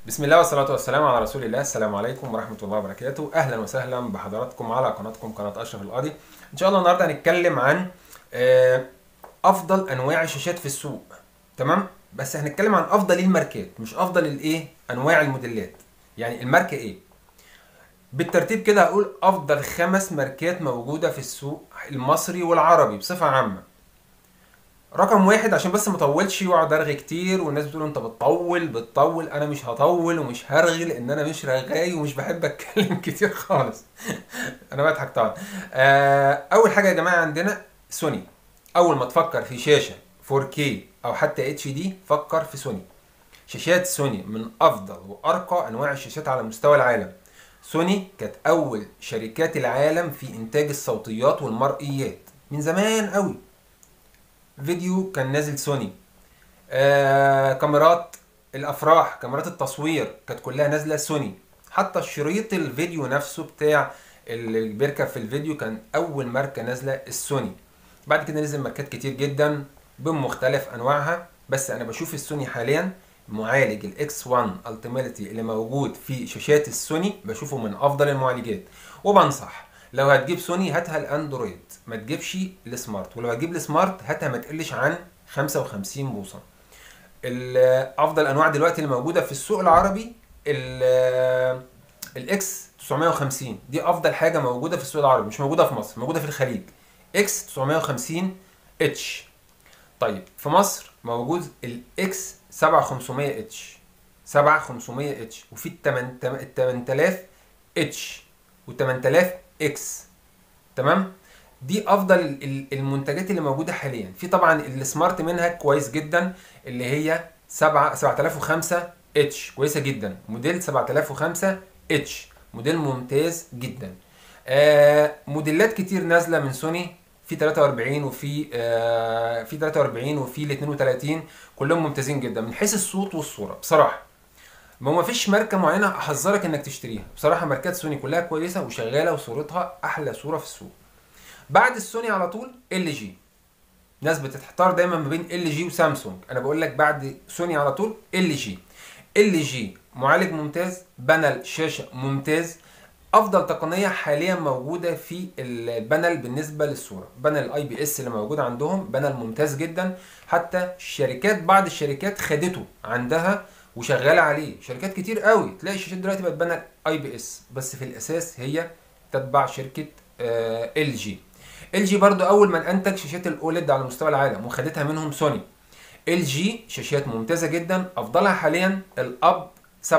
بسم الله والصلاة والسلام على رسول الله السلام عليكم ورحمة الله وبركاته أهلا وسهلا بحضراتكم على قناتكم قناة أشرف القاضي إن شاء الله النهاردة هنتكلم عن آه، أفضل أنواع الشاشات في السوق تمام بس هنتكلم عن أفضل الماركات مش أفضل الإيه أنواع الموديلات يعني الماركة إيه بالترتيب كده هقول أفضل خمس ماركات موجودة في السوق المصري والعربي بصفة عامة رقم واحد عشان بس مطولش واقعد ارغي كتير والناس بتقول انت بتطول بتطول انا مش هطول ومش هرغي لان انا مش رغاي ومش بحب اتكلم كتير خالص انا بضحك طبعا آه، اول حاجه يا جماعه عندنا سوني اول ما تفكر في شاشه 4K او حتى اتش دي فكر في سوني شاشات سوني من افضل وارقى انواع الشاشات على مستوى العالم سوني كانت اول شركات العالم في انتاج الصوتيات والمرئيات من زمان قوي فيديو كان نازل سوني آه كاميرات الافراح كاميرات التصوير كانت كلها نازله سوني حتى الشريط الفيديو نفسه بتاع اللي بيركب في الفيديو كان اول ماركه نازله السوني بعد كده نزل ماركات كتير جدا بمختلف انواعها بس انا بشوف السوني حاليا معالج الاكس 1 التيميليتي اللي موجود في شاشات السوني بشوفه من افضل المعالجات وبنصح لو هتجيب سوني هاتها الاندرويد ما تجيبش السمارت ولو هتجيب السمارت هاتها ما تقلش عن 55 بوصه ال- افضل انواع دلوقتي اللي موجوده في السوق العربي ال- الاكس 950 دي افضل حاجه موجوده في السوق العربي مش موجوده في مصر موجوده في الخليج اكس 950 اتش طيب في مصر موجود الاكس 7500 اتش 7500 اتش وفي ال 8000 اتش و 8000 اكس تمام دي افضل ال- ال- المنتجات اللي موجوده حاليا في طبعا السمارت منها كويس جدا اللي هي 7 7005 اتش كويسه جدا موديل 7005 اتش موديل ممتاز جدا آه موديلات كتير نازله من سوني في 43 وفي آه في 43 وفي ال 32 كلهم ممتازين جدا من حيث الصوت والصوره بصراحه ما هو مفيش ماركه معينه احذرك انك تشتريها بصراحه ماركات سوني كلها كويسه وشغاله وصورتها احلى صوره في السوق بعد السوني على طول ال جي ناس بتحتار دايما ما بين ال جي وسامسونج انا بقول لك بعد سوني على طول ال جي ال جي معالج ممتاز بانل شاشه ممتاز افضل تقنيه حاليا موجوده في البانل بالنسبه للصوره بانل الاي بي اس اللي موجود عندهم بانل ممتاز جدا حتى الشركات بعض الشركات خدته عندها وشغاله عليه شركات كتير قوي تلاقي الشاشات دلوقتي بقت بانل اي بي اس بس في الاساس هي تتبع شركه ال جي ال جي برضو اول من انتج شاشات الاوليد على مستوى العالم وخدتها منهم سوني ال جي شاشات ممتازه جدا افضلها حاليا الاب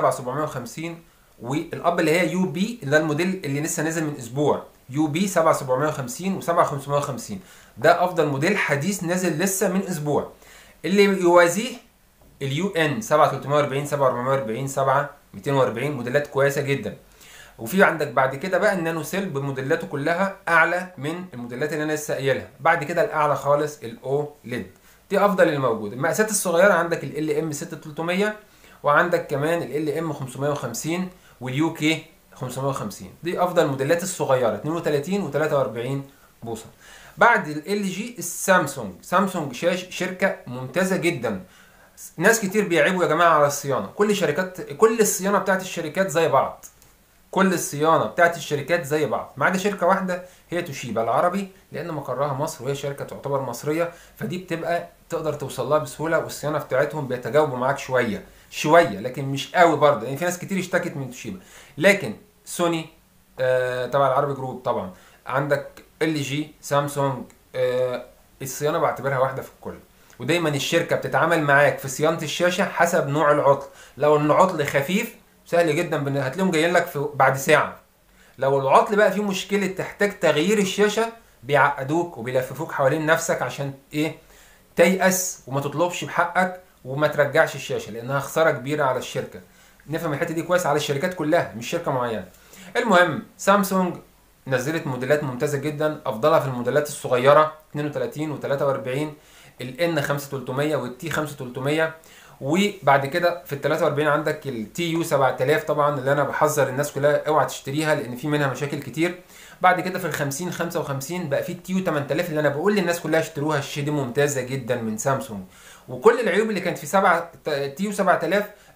7750 والاب اللي هي يو بي اللي ده الموديل اللي لسه نازل من اسبوع يو بي 7750 و7550 ده افضل موديل حديث نازل لسه من اسبوع اللي يوازيه اليو ان 7340 7440 7 240 موديلات كويسه جدا وفي عندك بعد كده بقى النانو سيل بموديلاته كلها اعلى من الموديلات اللي انا لسه قايلها بعد كده الاعلى خالص الاو ليد دي افضل اللي موجود المقاسات الصغيره عندك ال ام 6300 وعندك كمان ال ام 550 واليو كي 550 دي افضل الموديلات الصغيره 32 و43 بوصه بعد ال جي السامسونج سامسونج شاش شركه ممتازه جدا ناس كتير بيعيبوا يا جماعه على الصيانه كل شركات كل الصيانه بتاعت الشركات زي بعض كل الصيانه بتاعت الشركات زي بعض ما عدا شركه واحده هي توشيبا العربي لان مقرها مصر وهي شركه تعتبر مصريه فدي بتبقى تقدر توصل لها بسهوله والصيانه بتاعتهم بيتجاوبوا معاك شويه شويه لكن مش قوي برضه يعني في ناس كتير اشتكت من توشيبا لكن سوني آه طبعا العربي جروب طبعا عندك ال جي سامسونج آه الصيانه بعتبرها واحده في الكل ودايما الشركه بتتعامل معاك في صيانه الشاشه حسب نوع العطل لو العطل خفيف سهل جدا بن- هتلاقيهم جايين لك في بعد ساعه لو العطل بقى فيه مشكله تحتاج تغيير الشاشه بيعقدوك وبيلففوك حوالين نفسك عشان ايه تيأس وما تطلبش بحقك وما ترجعش الشاشه لانها خساره كبيره على الشركه نفهم الحته دي كويس على الشركات كلها مش شركه معينه المهم سامسونج نزلت موديلات ممتازه جدا افضلها في الموديلات الصغيره 32 و43 الان 5300 والتي 5300 وبعد كده في ال 43 عندك التي يو 7000 طبعا اللي انا بحذر الناس كلها اوعى تشتريها لان في منها مشاكل كتير بعد كده في ال 50 55 بقى في التي يو 8000 اللي انا بقول للناس كلها اشتروها الشاشه دي ممتازه جدا من سامسونج وكل العيوب اللي كانت في 7 تي يو 7000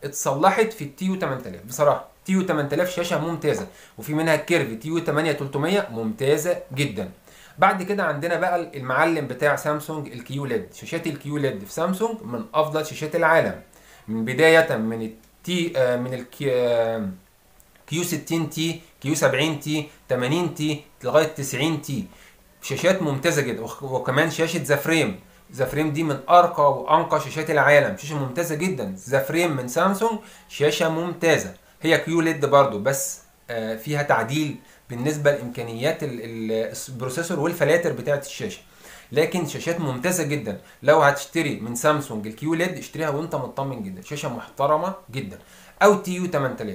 اتصلحت في التيو 8000 بصراحه تيو 8000 شاشه ممتازه وفي منها الكيرف تيو 8300 ممتازه جدا بعد كده عندنا بقى المعلم بتاع سامسونج الكيو ليد شاشات الكيو ليد في سامسونج من افضل شاشات العالم من بدايه من التي آه من الكي آه كيو 60 تي كيو 70 تي 80 تي لغايه 90 تي شاشات ممتازه جدا وكمان شاشه ذا فريم ذا فريم دي من ارقى وانقى شاشات العالم شاشه ممتازه جدا ذا فريم من سامسونج شاشه ممتازه هي كيو ليد برضو بس آه فيها تعديل بالنسبه لامكانيات البروسيسور والفلاتر بتاعه الشاشه لكن شاشات ممتازه جدا لو هتشتري من سامسونج الكيو ليد اشتريها وانت مطمن جدا شاشه محترمه جدا او تي يو 8000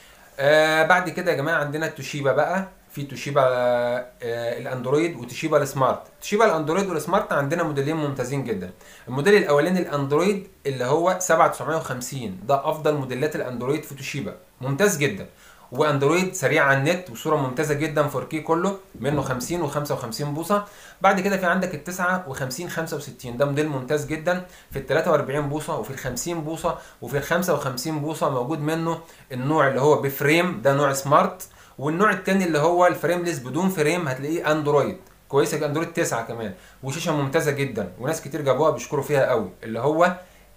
آه بعد كده يا جماعه عندنا التوشيبا بقى في توشيبا آه الاندرويد وتوشيبا السمارت توشيبا الاندرويد والسمارت عندنا موديلين ممتازين جدا الموديل الاولاني الاندرويد اللي هو 7950 ده افضل موديلات الاندرويد في توشيبا ممتاز جدا واندرويد سريع على النت وصوره ممتازه جدا 4K كله منه 50 و55 بوصه بعد كده في عندك ال 59 65 ده موديل ممتاز جدا في ال 43 بوصه وفي ال 50 بوصه وفي ال 55 بوصه موجود منه النوع اللي هو بفريم ده نوع سمارت والنوع الثاني اللي هو الفريمليس بدون فريم هتلاقيه اندرويد كويسه اندرويد 9 كمان وشاشه ممتازه جدا وناس كتير جابوها بيشكروا فيها قوي اللي هو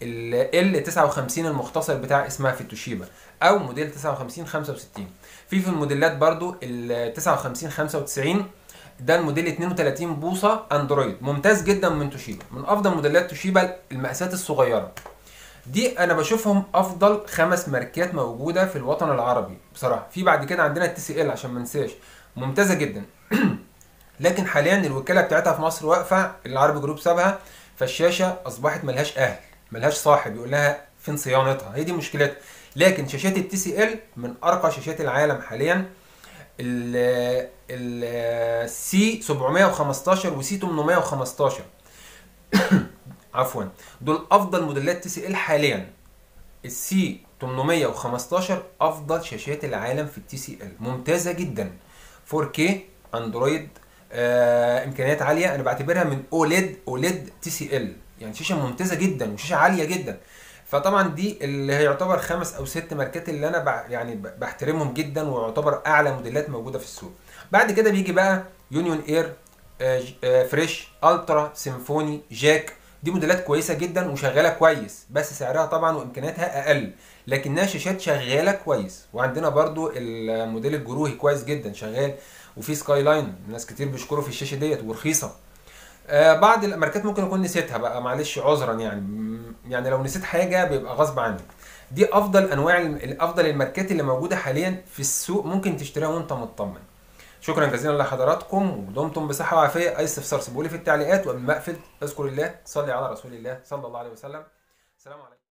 ال 59 المختصر بتاع اسمها في توشيبا او موديل 59 65 في في الموديلات برضو ال 59 95 ده الموديل 32 بوصه اندرويد ممتاز جدا من توشيبا من افضل موديلات توشيبا المقاسات الصغيره دي انا بشوفهم افضل خمس ماركات موجوده في الوطن العربي بصراحه في بعد كده عندنا التي سي ال عشان ما ننساش ممتازه جدا لكن حاليا الوكاله بتاعتها في مصر واقفه العربي جروب سابها فالشاشه اصبحت ملهاش اهل ملهاش صاحب يقول لها فين صيانتها هي دي مشكلتها لكن شاشات التي سي ال من ارقى شاشات العالم حاليا ال سي 715 وسي 815 عفوا دول افضل موديلات تي سي ال حاليا السي 815 افضل شاشات العالم في التي سي ال ممتازه جدا 4K اندرويد آه امكانيات عاليه انا بعتبرها من اوليد اوليد تي سي ال يعني شاشه ممتازه جدا وشاشه عاليه جدا فطبعا دي اللي هيعتبر خمس او ست ماركات اللي انا بع يعني بحترمهم جدا ويعتبر اعلى موديلات موجوده في السوق بعد كده بيجي بقى يونيون اير آه آه فريش الترا سيمفوني جاك دي موديلات كويسه جدا وشغاله كويس بس سعرها طبعا وامكانياتها اقل لكنها شاشات شغاله كويس وعندنا برضو الموديل الجروهي كويس جدا شغال وفي سكاي لاين ناس كتير بيشكروا في الشاشه ديت ورخيصه آه بعض الماركات ممكن اكون نسيتها بقى معلش عذرا يعني يعني لو نسيت حاجه بيبقى غصب عني دي افضل انواع افضل الماركات اللي موجوده حاليا في السوق ممكن تشتريها وانت مطمن شكرا جزيلا لحضراتكم ودمتم بصحه وعافيه اي استفسار سيبوا لي في التعليقات وقبل ما اقفل اذكر الله صلي على رسول الله صلى الله عليه وسلم السلام عليكم